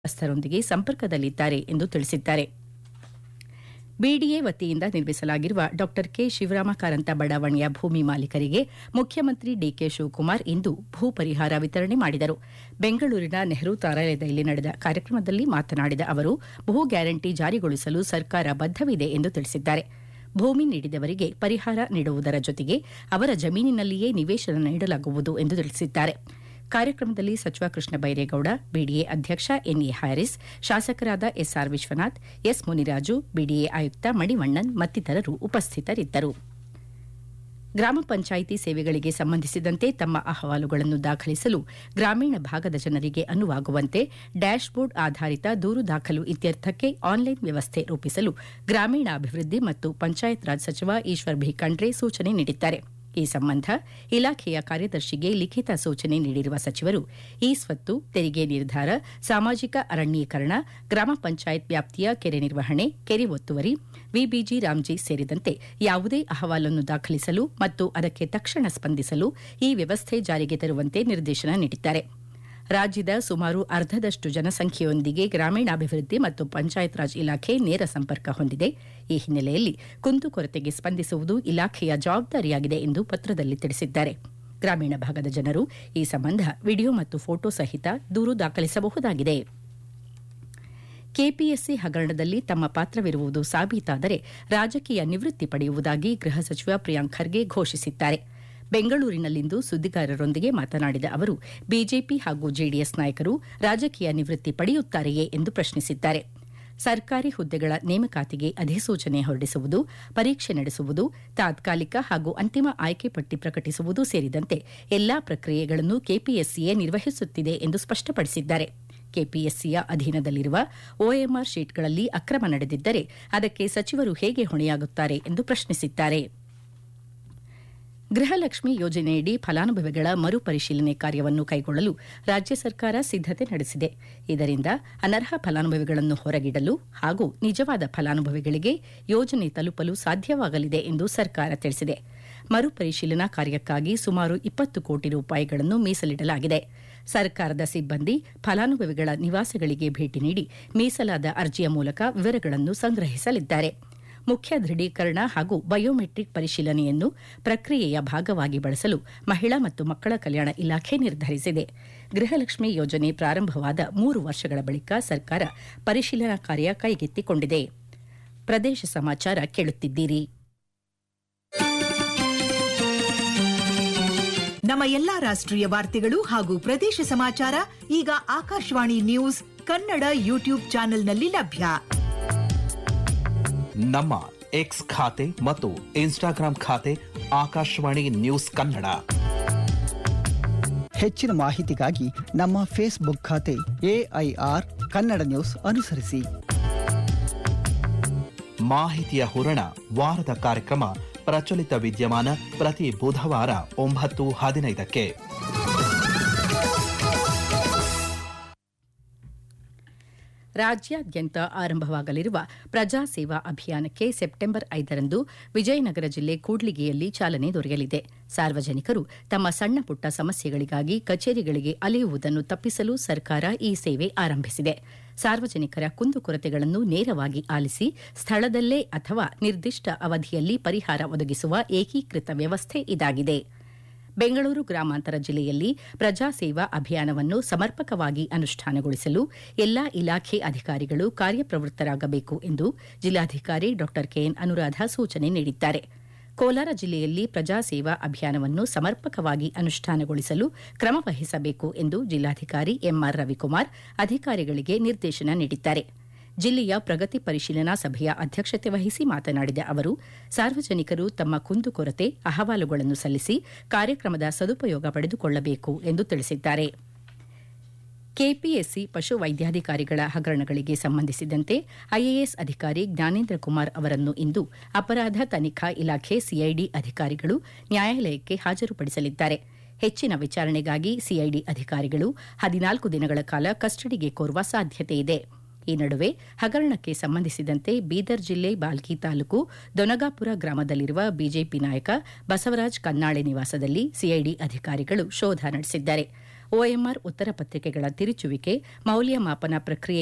ಸ್ಥರೊಂದಿಗೆ ಸಂಪರ್ಕದಲ್ಲಿದ್ದಾರೆ ಎಂದು ತಿಳಿಸಿದ್ದಾರೆ ಬಿಡಿಎ ವತಿಯಿಂದ ನಿರ್ಮಿಸಲಾಗಿರುವ ಡಾ ಕೆ ಶಿವರಾಮ ಕಾರಂತ ಬಡಾವಣೆಯ ಭೂಮಿ ಮಾಲೀಕರಿಗೆ ಮುಖ್ಯಮಂತ್ರಿ ಡಿಕೆ ಶಿವಕುಮಾರ್ ಇಂದು ಭೂ ಪರಿಹಾರ ವಿತರಣೆ ಮಾಡಿದರು ಬೆಂಗಳೂರಿನ ನೆಹರು ತಾರಾಲಯದಲ್ಲಿ ನಡೆದ ಕಾರ್ಯಕ್ರಮದಲ್ಲಿ ಮಾತನಾಡಿದ ಅವರು ಭೂ ಗ್ಯಾರಂಟಿ ಜಾರಿಗೊಳಿಸಲು ಸರ್ಕಾರ ಬದ್ದವಿದೆ ಎಂದು ತಿಳಿಸಿದ್ದಾರೆ ಭೂಮಿ ನೀಡಿದವರಿಗೆ ಪರಿಹಾರ ನೀಡುವುದರ ಜೊತೆಗೆ ಅವರ ಜಮೀನಿನಲ್ಲಿಯೇ ನಿವೇಶನ ನೀಡಲಾಗುವುದು ಎಂದು ತಿಳಿಸಿದ್ದಾರೆ ಕಾರ್ಯಕ್ರಮದಲ್ಲಿ ಸಚಿವ ಕೃಷ್ಣ ಬೈರೇಗೌಡ ಬಿಡಿಎ ಅಧ್ಯಕ್ಷ ಎನ್ಎ ಹ್ಯಾರಿಸ್ ಶಾಸಕರಾದ SR Vishwanath S Muniraju BDA ಆಯುಕ್ತ ಮಣಿವಣ್ಣನ್ ಮತ್ತಿತರರು ಉಪಸ್ಥಿತರಿದ್ದರು ಗ್ರಾಮ ಪಂಚಾಯಿತಿ ಸೇವೆಗಳಿಗೆ ಸಂಬಂಧಿಸಿದಂತೆ ತಮ್ಮ ಅಹವಾಲುಗಳನ್ನು ದಾಖಲಿಸಲು ಗ್ರಾಮೀಣ ಭಾಗದ ಜನರಿಗೆ ಅನುವಾಗುವಂತೆ ಡ್ಯಾಶ್ಬೋರ್ಡ್ ಆಧಾರಿತ ದೂರು ದಾಖಲು ಇತ್ಯರ್ಥಕ್ಕೆ ಆನ್ಲೈನ್ ವ್ಯವಸ್ಥೆ ರೂಪಿಸಲು ಗ್ರಾಮೀಣಾಭಿವೃದ್ಧಿ ಮತ್ತು ಪಂಚಾಯತ್ ರಾಜ್ ಸಚಿವ ಈಶ್ವರ್ ಭಿ ಖಂಡ್ರೆ ಸೂಚನೆ ನೀಡಿದ್ದಾರೆ ಈ ಸಂಬಂಧ ಇಲಾಖೆಯ ಕಾರ್ಯದರ್ಶಿಗೆ ಲಿಖಿತ ಸೂಚನೆ ನೀಡಿರುವ ಸಚಿವರು ಈ ಸ್ವತ್ತು ತೆರಿಗೆ ನಿರ್ಧಾರ ಸಾಮಾಜಿಕ ಅರಣ್ಯೀಕರಣ ಗ್ರಾಮ ಪಂಚಾಯತ್ ವ್ಯಾಪ್ತಿಯ ಕೆರೆ ನಿರ್ವಹಣೆ ಕೆರೆ ಒತ್ತುವರಿ ವಿಬಿಜಿ ರಾಮ್ಜಿ ಸೇರಿದಂತೆ ಯಾವುದೇ ಅಹವಾಲನ್ನು ದಾಖಲಿಸಲು ಮತ್ತು ಅದಕ್ಕೆ ತಕ್ಷಣ ಸ್ಪಂದಿಸಲು ಈ ವ್ಯವಸ್ಥೆ ಜಾರಿಗೆ ತರುವಂತೆ ನಿರ್ದೇಶನ ನೀಡಿದ್ದಾರೆ ರಾಜ್ಯದ ಸುಮಾರು ಅರ್ಧದಷ್ಟು ಜನಸಂಖ್ಯೆಯೊಂದಿಗೆ ಗ್ರಾಮೀಣಾಭಿವೃದ್ಧಿ ಮತ್ತು ಪಂಚಾಯತ್ ರಾಜ್ ಇಲಾಖೆ ನೇರ ಸಂಪರ್ಕ ಹೊಂದಿದೆ ಈ ಹಿನ್ನೆಲೆಯಲ್ಲಿ ಕುಂದುಕೊರತೆಗೆ ಸ್ಪಂದಿಸುವುದು ಇಲಾಖೆಯ ಜವಾಬ್ದಾರಿಯಾಗಿದೆ ಎಂದು ಪತ್ರದಲ್ಲಿ ತಿಳಿಸಿದ್ದಾರೆ ಗ್ರಾಮೀಣ ಭಾಗದ ಜನರು ಈ ಸಂಬಂಧ ವಿಡಿಯೋ ಮತ್ತು ಫೋಟೋ ಸಹಿತ ದೂರು ದಾಖಲಿಸಬಹುದಾಗಿದೆ ಕೆಪಿಎಸ್ಸಿ ಹಗರಣದಲ್ಲಿ ತಮ್ಮ ಪಾತ್ರವಿರುವುದು ಸಾಬೀತಾದರೆ ರಾಜಕೀಯ ನಿವೃತ್ತಿ ಪಡೆಯುವುದಾಗಿ ಗೃಹ ಸಚಿವ ಪ್ರಿಯಾಂಕ್ ಖರ್ಗೆ ಘೋಷಿಸಿದ್ದಾರೆ ಬೆಂಗಳೂರಿನಲ್ಲಿಂದು ಸುದ್ದಿಗಾರರೊಂದಿಗೆ ಮಾತನಾಡಿದ ಅವರು ಬಿಜೆಪಿ ಹಾಗೂ ಜೆಡಿಎಸ್ ನಾಯಕರು ರಾಜಕೀಯ ನಿವೃತ್ತಿ ಪಡೆಯುತ್ತಾರೆಯೇ ಎಂದು ಪ್ರಶ್ನಿಸಿದ್ದಾರೆ ಸರ್ಕಾರಿ ಹುದ್ದೆಗಳ ನೇಮಕಾತಿಗೆ ಅಧಿಸೂಚನೆ ಹೊರಡಿಸುವುದು ಪರೀಕ್ಷೆ ನಡೆಸುವುದು ತಾತ್ಕಾಲಿಕ ಹಾಗೂ ಅಂತಿಮ ಆಯ್ಕೆ ಪಟ್ಟಿ ಪ್ರಕಟಿಸುವುದು ಸೇರಿದಂತೆ ಎಲ್ಲಾ ಪ್ರಕ್ರಿಯೆಗಳನ್ನು ಕೆಪಿಎಸ್ಸಿಯೇ ನಿರ್ವಹಿಸುತ್ತಿದೆ ಎಂದು ಸ್ಪಷ್ಟಪಡಿಸಿದ್ದಾರೆ ಕೆಪಿಎಸ್ಸಿಯ ಅಧೀನದಲ್ಲಿರುವ ಒಎಂಆರ್ ಶೀಟ್ಗಳಲ್ಲಿ ಅಕ್ರಮ ನಡೆದಿದ್ದರೆ ಅದಕ್ಕೆ ಸಚಿವರು ಹೇಗೆ ಹೊಣೆಯಾಗುತ್ತಾರೆ ಎಂದು ಪ್ರಶ್ನಿಸಿದ್ದಾರೆ ಗೃಹಲಕ್ಷ್ಮಿ ಯೋಜನೆಯಡಿ ಫಲಾನುಭವಿಗಳ ಮರುಪರಿಶೀಲನೆ ಕಾರ್ಯವನ್ನು ಕೈಗೊಳ್ಳಲು ರಾಜ್ಯ ಸರ್ಕಾರ ಸಿದ್ದತೆ ನಡೆಸಿದೆ ಇದರಿಂದ ಅನರ್ಹ ಫಲಾನುಭವಿಗಳನ್ನು ಹೊರಗಿಡಲು ಹಾಗೂ ನಿಜವಾದ ಫಲಾನುಭವಿಗಳಿಗೆ ಯೋಜನೆ ತಲುಪಲು ಸಾಧ್ಯವಾಗಲಿದೆ ಎಂದು ಸರ್ಕಾರ ತಿಳಿಸಿದೆ ಮರುಪರಿಶೀಲನಾ ಕಾರ್ಯಕ್ಕಾಗಿ ಸುಮಾರು ಇಪ್ಪತ್ತು ಕೋಟಿ ರೂಪಾಯಿಗಳನ್ನು ಮೀಸಲಿಡಲಾಗಿದೆ ಸರ್ಕಾರದ ಸಿಬ್ಬಂದಿ ಫಲಾನುಭವಿಗಳ ನಿವಾಸಗಳಿಗೆ ಭೇಟಿ ನೀಡಿ ಮೀಸಲಾದ ಅರ್ಜಿಯ ಮೂಲಕ ವಿವರಗಳನ್ನು ಸಂಗ್ರಹಿಸಲಿದ್ದಾರೆ ಮುಖ್ಯ ದೃಢೀಕರಣ ಹಾಗೂ ಬಯೋಮೆಟ್ರಿಕ್ ಪರಿಶೀಲನೆಯನ್ನು ಪ್ರಕ್ರಿಯೆಯ ಭಾಗವಾಗಿ ಬಳಸಲು ಮಹಿಳಾ ಮತ್ತು ಮಕ್ಕಳ ಕಲ್ಯಾಣ ಇಲಾಖೆ ನಿರ್ಧರಿಸಿದೆ ಗೃಹಲಕ್ಷ್ಮಿ ಯೋಜನೆ ಪ್ರಾರಂಭವಾದ ಮೂರು ವರ್ಷಗಳ ಬಳಿಕ ಸರ್ಕಾರ ಪರಿಶೀಲನಾ ಕಾರ್ಯ ಕೈಗೆತ್ತಿಕೊಂಡಿದೆ ಪ್ರದೇಶ ಸಮಾಚಾರ ಕೇಳುತ್ತಿದ್ದೀರಿ ನಮ್ಮ ಎಲ್ಲಾ ರಾಷ್ಟ್ರೀಯ ವಾರ್ತೆಗಳು ಹಾಗೂ ಪ್ರದೇಶ ಸಮಾಚಾರ ಈಗ ಆಕಾಶವಾಣಿ ನ್ಯೂಸ್ ಕನ್ನಡ ಯೂಟ್ಯೂಬ್ ಚಾನೆಲ್ನಲ್ಲಿ ಲಭ್ಯ ನಮ್ಮ ಎಕ್ಸ್ ಖಾತೆ ಮತ್ತು ಇನ್ಸ್ಟಾಗ್ರಾಂ ಖಾತೆ ಆಕಾಶವಾಣಿ ನ್ಯೂಸ್ ಕನ್ನಡ ಹೆಚ್ಚಿನ ಮಾಹಿತಿಗಾಗಿ ನಮ್ಮ ಫೇಸ್ಬುಕ್ ಖಾತೆ ಎಐಆರ್ ಕನ್ನಡ ನ್ಯೂಸ್ ಅನುಸರಿಸಿ ಮಾಹಿತಿಯ ಹೂರಣ ವಾರದ ಕಾರ್ಯಕ್ರಮ ಪ್ರಚಲಿತ ವಿದ್ಯಮಾನ ಪ್ರತಿ ಬುಧವಾರ ಒಂಬತ್ತು ಹದಿನೈದಕ್ಕೆ ರಾಜ್ಯಾದ್ಯಂತ ಆರಂಭವಾಗಲಿರುವ ಪ್ರಜಾ ಸೇವಾ ಅಭಿಯಾನಕ್ಕೆ ಸೆಪ್ಟೆಂಬರ್ ಐದರಂದು ವಿಜಯನಗರ ಜಿಲ್ಲೆ ಕೂಡ್ಲಿಗಿಯಲ್ಲಿ ಚಾಲನೆ ದೊರೆಯಲಿದೆ ಸಾರ್ವಜನಿಕರು ತಮ್ಮ ಸಣ್ಣ ಪುಟ್ಟ ಸಮಸ್ಯೆಗಳಿಗಾಗಿ ಕಚೇರಿಗಳಿಗೆ ಅಲೆಯುವುದನ್ನು ತಪ್ಪಿಸಲು ಸರ್ಕಾರ ಈ ಸೇವೆ ಆರಂಭಿಸಿದೆ ಸಾರ್ವಜನಿಕರ ಕುಂದುಕೊರತೆಗಳನ್ನು ನೇರವಾಗಿ ಆಲಿಸಿ ಸ್ಥಳದಲ್ಲೇ ಅಥವಾ ನಿರ್ದಿಷ್ಟ ಅವಧಿಯಲ್ಲಿ ಪರಿಹಾರ ಒದಗಿಸುವ ಏಕೀಕೃತ ವ್ಯವಸ್ಥೆ ಇದಾಗಿದೆ ಬೆಂಗಳೂರು ಗ್ರಾಮಾಂತರ ಜಿಲ್ಲೆಯಲ್ಲಿ ಪ್ರಜಾ ಸೇವಾ ಅಭಿಯಾನವನ್ನು ಸಮರ್ಪಕವಾಗಿ ಅನುಷ್ಠಾನಗೊಳಿಸಲು ಎಲ್ಲಾ ಇಲಾಖೆ ಅಧಿಕಾರಿಗಳು ಕಾರ್ಯಪ್ರವೃತ್ತರಾಗಬೇಕು ಎಂದು ಜಿಲ್ಲಾಧಿಕಾರಿ ಡಾ ಕೆಎನ್ ಅನುರಾಧ ಸೂಚನೆ ನೀಡಿದ್ದಾರೆ ಕೋಲಾರ ಜಿಲ್ಲೆಯಲ್ಲಿ ಪ್ರಜಾ ಸೇವಾ ಅಭಿಯಾನವನ್ನು ಸಮರ್ಪಕವಾಗಿ ಅನುಷ್ಠಾನಗೊಳಿಸಲು ಕ್ರಮ ವಹಿಸಬೇಕು ಎಂದು ಜಿಲ್ಲಾಧಿಕಾರಿ ಎಂಆರ್ ರವಿಕುಮಾರ್ ಅಧಿಕಾರಿಗಳಿಗೆ ನಿರ್ದೇಶನ ನೀಡಿದ್ದಾರೆ ಜಿಲ್ಲೆಯ ಪ್ರಗತಿ ಪರಿಶೀಲನಾ ಸಭೆಯ ಅಧ್ಯಕ್ಷತೆ ವಹಿಸಿ ಮಾತನಾಡಿದ ಅವರು ಸಾರ್ವಜನಿಕರು ತಮ್ಮ ಕುಂದುಕೊರತೆ ಅಹವಾಲುಗಳನ್ನು ಸಲ್ಲಿಸಿ ಕಾರ್ಯಕ್ರಮದ ಸದುಪಯೋಗ ಪಡೆದುಕೊಳ್ಳಬೇಕು ಎಂದು ತಿಳಿಸಿದ್ದಾರೆ ಕೆಪಿಎಸ್ಸಿ ಪಶು ವೈದ್ಯಾಧಿಕಾರಿಗಳ ಹಗರಣಗಳಿಗೆ ಸಂಬಂಧಿಸಿದಂತೆ ಐಎಎಸ್ ಅಧಿಕಾರಿ ಜ್ಞಾನೇಂದ್ರ ಕುಮಾರ್ ಅವರನ್ನು ಇಂದು ಅಪರಾಧ ತನಿಖಾ ಇಲಾಖೆ ಸಿಐಡಿ ಅಧಿಕಾರಿಗಳು ನ್ಯಾಯಾಲಯಕ್ಕೆ ಹಾಜರುಪಡಿಸಲಿದ್ದಾರೆ ಹೆಚ್ಚಿನ ವಿಚಾರಣೆಗಾಗಿ ಸಿಐಡಿ ಅಧಿಕಾರಿಗಳು ಹದಿನಾಲ್ಕು ದಿನಗಳ ಕಾಲ ಕಸ್ಟಡಿಗೆ ಕೋರುವ ಸಾಧ್ಯತೆಯಿದೆ ಈ ನಡುವೆ ಹಗರಣಕ್ಕೆ ಸಂಬಂಧಿಸಿದಂತೆ ಬೀದರ್ ಜಿಲ್ಲೆ ಬಾಲ್ಕಿ ತಾಲೂಕು ದೊನಗಾಪುರ ಗ್ರಾಮದಲ್ಲಿರುವ ಬಿಜೆಪಿ ನಾಯಕ ಬಸವರಾಜ್ ಕನ್ನಾಳೆ ನಿವಾಸದಲ್ಲಿ ಸಿಐಡಿ ಅಧಿಕಾರಿಗಳು ಶೋಧ ನಡೆಸಿದ್ದಾರೆ ಒಎಂಆರ್ ಉತ್ತರ ಪತ್ರಿಕೆಗಳ ತಿರುಚುವಿಕೆ ಮೌಲ್ಯಮಾಪನ ಪ್ರಕ್ರಿಯೆ